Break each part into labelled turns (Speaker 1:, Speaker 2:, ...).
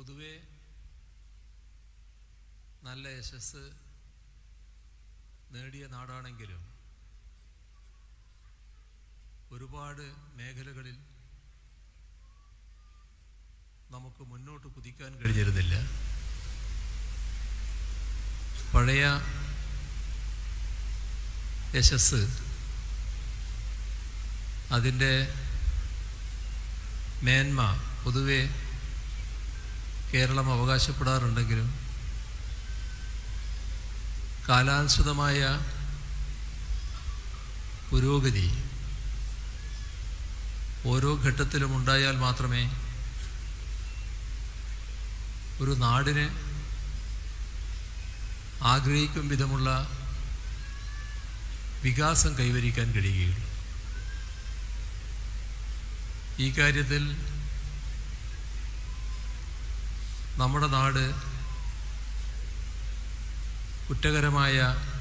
Speaker 1: പൊതുവെ നല്ല യശസ് നേടിയ നാടാണെങ്കിലും ഒരുപാട് മേഖലകളിൽ നമുക്ക് മുന്നോട്ട് കുതിക്കാൻ കഴിഞ്ഞിരുന്നില്ല പഴയ യശസ് അതിൻ്റെ മേന്മ പൊതുവെ കേരളം അവകാശപ്പെടാറുണ്ടെങ്കിലും കാലാനുസൃതമായ പുരോഗതി ഓരോ ഘട്ടത്തിലും ഉണ്ടായാൽ മാത്രമേ ഒരു നാടിന് ആഗ്രഹിക്കും വിധമുള്ള വികാസം കൈവരിക്കാൻ കഴിയുകയുള്ളൂ ഈ കാര്യത്തിൽ നമ്മുടെ നാട് കുറ്റകരമായ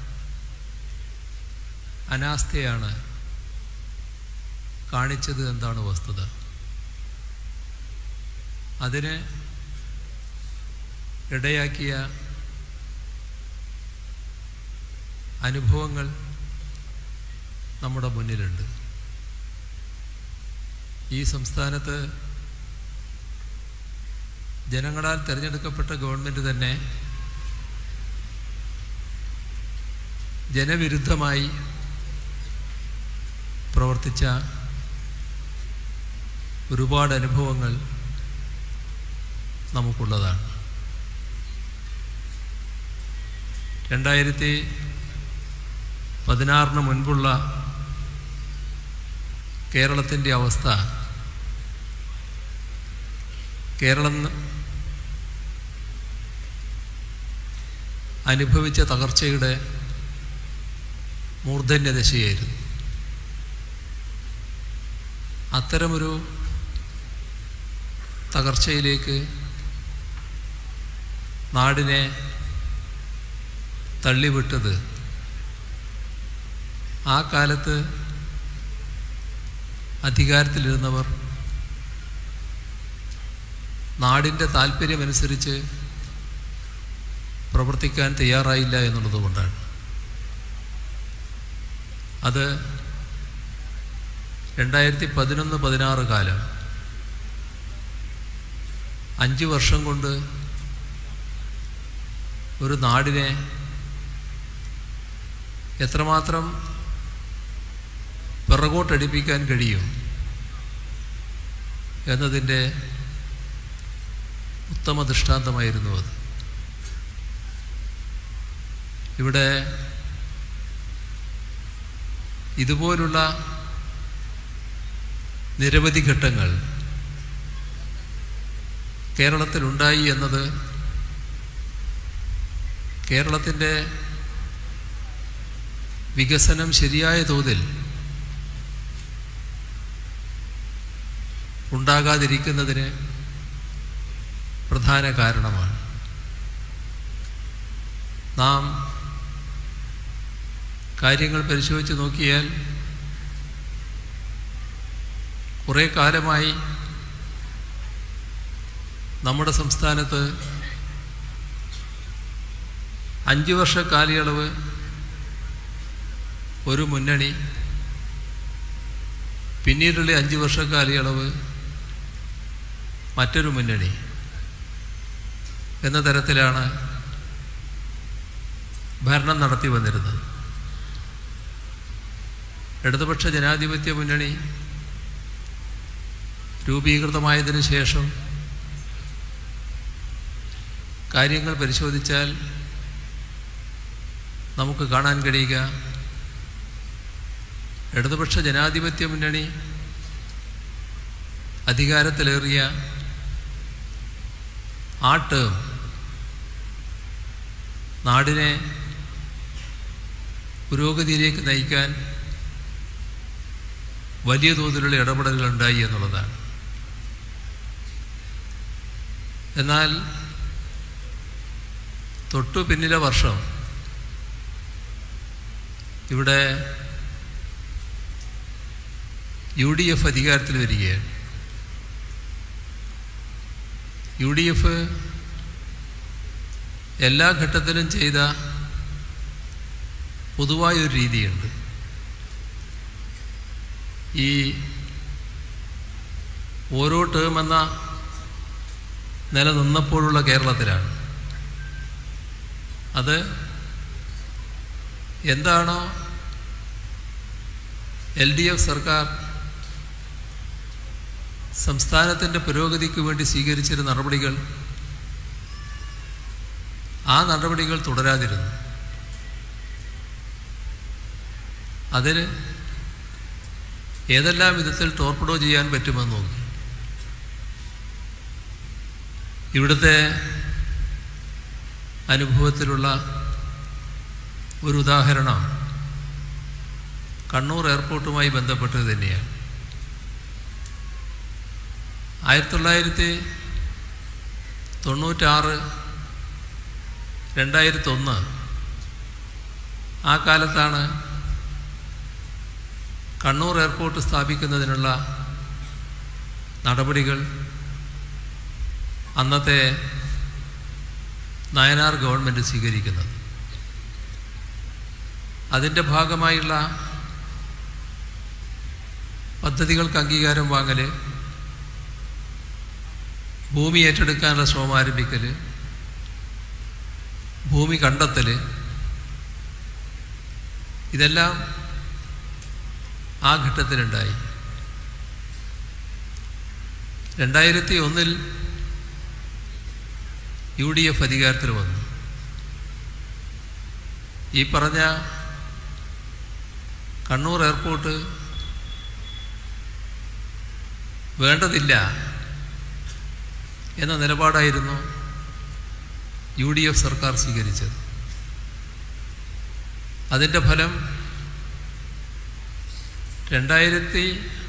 Speaker 1: അനാസ്ഥയാണ് കാണിച്ചത് എന്താണ് വസ്തുത അതിന് ഇടയാക്കിയ അനുഭവങ്ങൾ നമ്മുടെ മുന്നിലുണ്ട് ഈ സംസ്ഥാനത്ത് ജനങ്ങളാൽ തിരഞ്ഞെടുക്കപ്പെട്ട ഗവൺമെൻറ് തന്നെ ജനവിരുദ്ധമായി പ്രവർത്തിച്ച ഒരുപാട് അനുഭവങ്ങൾ നമുക്കുള്ളതാണ് രണ്ടായിരത്തി പതിനാറിന് മുൻപുള്ള കേരളത്തിൻ്റെ അവസ്ഥ കേരളം അനുഭവിച്ച തകർച്ചയുടെ മൂർധന്യദശയായിരുന്നു അത്തരമൊരു തകർച്ചയിലേക്ക് നാടിനെ തള്ളിവിട്ടത് ആ കാലത്ത് അധികാരത്തിലിരുന്നവർ നാടിൻ്റെ താല്പര്യമനുസരിച്ച് പ്രവർത്തിക്കാൻ തയ്യാറായില്ല എന്നുള്ളത് കൊണ്ടാണ് അത് രണ്ടായിരത്തി പതിനൊന്ന് പതിനാറ് കാലം അഞ്ച് വർഷം കൊണ്ട് ഒരു നാടിനെ എത്രമാത്രം പിറകോട്ടടിപ്പിക്കാൻ കഴിയും എന്നതിൻ്റെ ഉത്തമ ദൃഷ്ടാന്തമായിരുന്നു അത് ഇവിടെ ഇതുപോലുള്ള നിരവധി ഘട്ടങ്ങൾ കേരളത്തിലുണ്ടായി എന്നത് കേരളത്തിൻ്റെ വികസനം ശരിയായ തോതിൽ ഉണ്ടാകാതിരിക്കുന്നതിന് പ്രധാന കാരണമാണ് നാം കാര്യങ്ങൾ പരിശോധിച്ച് നോക്കിയാൽ കുറേ കാലമായി നമ്മുടെ സംസ്ഥാനത്ത് അഞ്ച് വർഷ കാലയളവ് ഒരു മുന്നണി പിന്നീടുള്ള അഞ്ച് വർഷ കാലയളവ് മറ്റൊരു മുന്നണി എന്ന തരത്തിലാണ് ഭരണം നടത്തി വന്നിരുന്നത് ഇടതുപക്ഷ ജനാധിപത്യ മുന്നണി രൂപീകൃതമായതിനു ശേഷം കാര്യങ്ങൾ പരിശോധിച്ചാൽ നമുക്ക് കാണാൻ കഴിയുക ഇടതുപക്ഷ ജനാധിപത്യ മുന്നണി അധികാരത്തിലേറിയ ആ ടേം നാടിനെ പുരോഗതിയിലേക്ക് നയിക്കാൻ വലിയ തോതിലുള്ള ഇടപെടലുകൾ ഉണ്ടായി എന്നുള്ളതാണ് എന്നാൽ തൊട്ടു പിന്നിലെ വർഷം ഇവിടെ യു ഡി എഫ് അധികാരത്തിൽ വരികയാണ് യു ഡി എഫ് എല്ലാ ഘട്ടത്തിലും ചെയ്ത പൊതുവായൊരു രീതിയുണ്ട് ഈ ഓരോ ടേം എന്ന നിലനിന്നപ്പോഴുള്ള കേരളത്തിലാണ് അത് എന്താണോ എൽ ഡി എഫ് സർക്കാർ സംസ്ഥാനത്തിൻ്റെ പുരോഗതിക്ക് വേണ്ടി സ്വീകരിച്ചിരുന്ന നടപടികൾ ആ നടപടികൾ തുടരാതിരുന്നു അതിന് ഏതെല്ലാം വിധത്തിൽ ടോർപ്പിഡോ ചെയ്യാൻ പറ്റുമെന്ന് നോക്കി ഇവിടുത്തെ അനുഭവത്തിലുള്ള ഒരു ഉദാഹരണം കണ്ണൂർ എയർപോർട്ടുമായി ബന്ധപ്പെട്ടത് തന്നെയാണ് ആയിരത്തി തൊള്ളായിരത്തി തൊണ്ണൂറ്റാറ് രണ്ടായിരത്തൊന്ന് ആ കാലത്താണ് കണ്ണൂർ എയർപോർട്ട് സ്ഥാപിക്കുന്നതിനുള്ള നടപടികൾ അന്നത്തെ നയനാർ ഗവൺമെൻറ് സ്വീകരിക്കുന്നത് അതിൻ്റെ ഭാഗമായുള്ള പദ്ധതികൾക്ക് അംഗീകാരം വാങ്ങൽ ഭൂമി ഏറ്റെടുക്കാനുള്ള ശ്രമം ആരംഭിക്കൽ ഭൂമി കണ്ടെത്തൽ ഇതെല്ലാം ആ ഘട്ടത്തിലുണ്ടായി രണ്ടായിരത്തി ഒന്നിൽ യു ഡി എഫ് അധികാരത്തിൽ വന്നു ഈ പറഞ്ഞ കണ്ണൂർ എയർപോർട്ട് വേണ്ടതില്ല എന്ന നിലപാടായിരുന്നു യു ഡി എഫ് സർക്കാർ സ്വീകരിച്ചത് അതിൻ്റെ ഫലം രണ്ടായിരത്തി